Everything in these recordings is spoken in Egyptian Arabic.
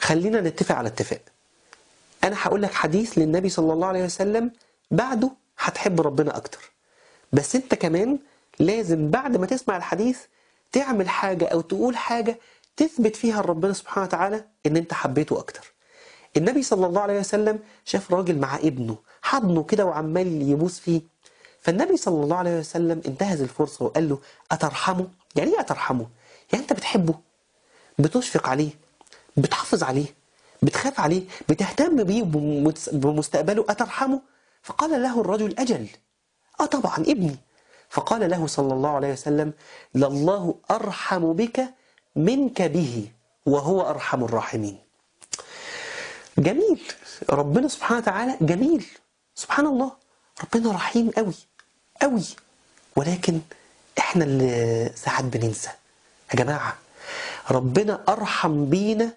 خلينا نتفق على اتفاق انا هقول لك حديث للنبي صلى الله عليه وسلم بعده هتحب ربنا اكتر بس انت كمان لازم بعد ما تسمع الحديث تعمل حاجة او تقول حاجة تثبت فيها لربنا سبحانه وتعالى ان انت حبيته اكتر النبي صلى الله عليه وسلم شاف راجل مع ابنه حضنه كده وعمال يبوس فيه فالنبي صلى الله عليه وسلم انتهز الفرصة وقال له أترحمه؟ يعني ايه أترحمه؟ يعني أنت بتحبه بتشفق عليه بتحافظ عليه بتخاف عليه بتهتم بيه وبمس- بمستقبله أترحمه؟ فقال له الرجل أجل آه طبعا ابني فقال له صلى الله عليه وسلم لله أرحم بك منك به وهو أرحم الراحمين جميل ربنا سبحانه وتعالى جميل سبحان الله ربنا رحيم قوي قوي ولكن احنا اللي ساعات بننسى يا جماعة ربنا أرحم بينا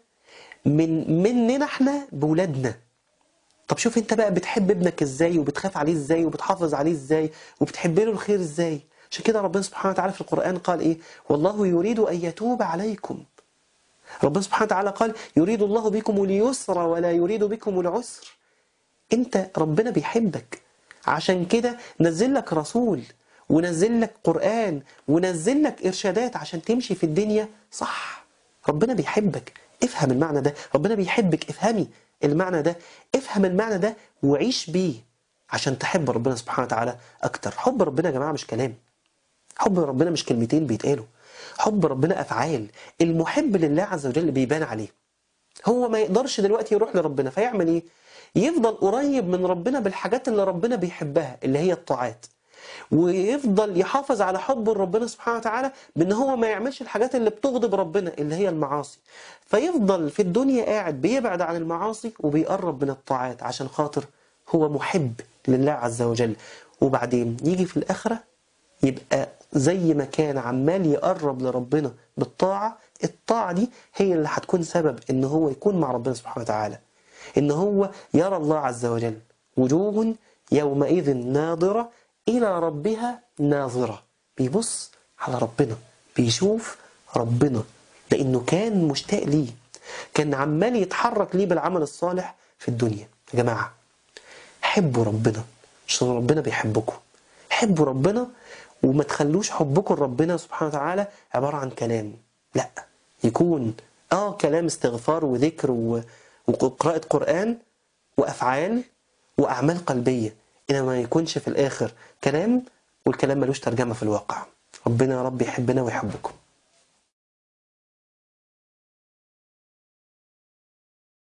من مننا احنا بولادنا طب شوف انت بقى بتحب ابنك ازاي وبتخاف عليه ازاي وبتحافظ عليه ازاي وبتحب له الخير ازاي عشان كده ربنا سبحانه وتعالى في القرآن قال ايه والله يريد أن يتوب عليكم ربنا سبحانه وتعالى قال يريد الله بكم اليسر ولا يريد بكم العسر انت ربنا بيحبك عشان كده نزل لك رسول ونزل لك قرآن ونزل لك إرشادات عشان تمشي في الدنيا صح ربنا بيحبك افهم المعنى ده ربنا بيحبك افهمي المعنى ده افهم المعنى ده وعيش بيه عشان تحب ربنا سبحانه وتعالى أكتر حب ربنا يا جماعة مش كلام حب ربنا مش كلمتين بيتقالوا حب ربنا أفعال المحب لله عز وجل بيبان عليه هو ما يقدرش دلوقتي يروح لربنا فيعمل ايه يفضل قريب من ربنا بالحاجات اللي ربنا بيحبها اللي هي الطاعات ويفضل يحافظ على حبه لربنا سبحانه وتعالى بان هو ما يعملش الحاجات اللي بتغضب ربنا اللي هي المعاصي فيفضل في الدنيا قاعد بيبعد عن المعاصي وبيقرب من الطاعات عشان خاطر هو محب لله عز وجل وبعدين يجي في الآخرة يبقى زي ما كان عمال يقرب لربنا بالطاعة الطاعة دي هي اللي هتكون سبب ان هو يكون مع ربنا سبحانه وتعالى ان هو يرى الله عز وجل وجوه يومئذ ناظرة إلى ربها ناظرة بيبص على ربنا بيشوف ربنا لأنه كان مشتاق ليه كان عمال يتحرك ليه بالعمل الصالح في الدنيا يا جماعة حبوا ربنا عشان ربنا بيحبكم حبوا ربنا وما تخلوش حبكم لربنا سبحانه وتعالى عبارة عن كلام لا يكون اه كلام استغفار وذكر و... وقراءة قرآن وأفعال وأعمال قلبية إنما ما يكونش في الآخر كلام والكلام ملوش ترجمة في الواقع ربنا يا رب يحبنا ويحبكم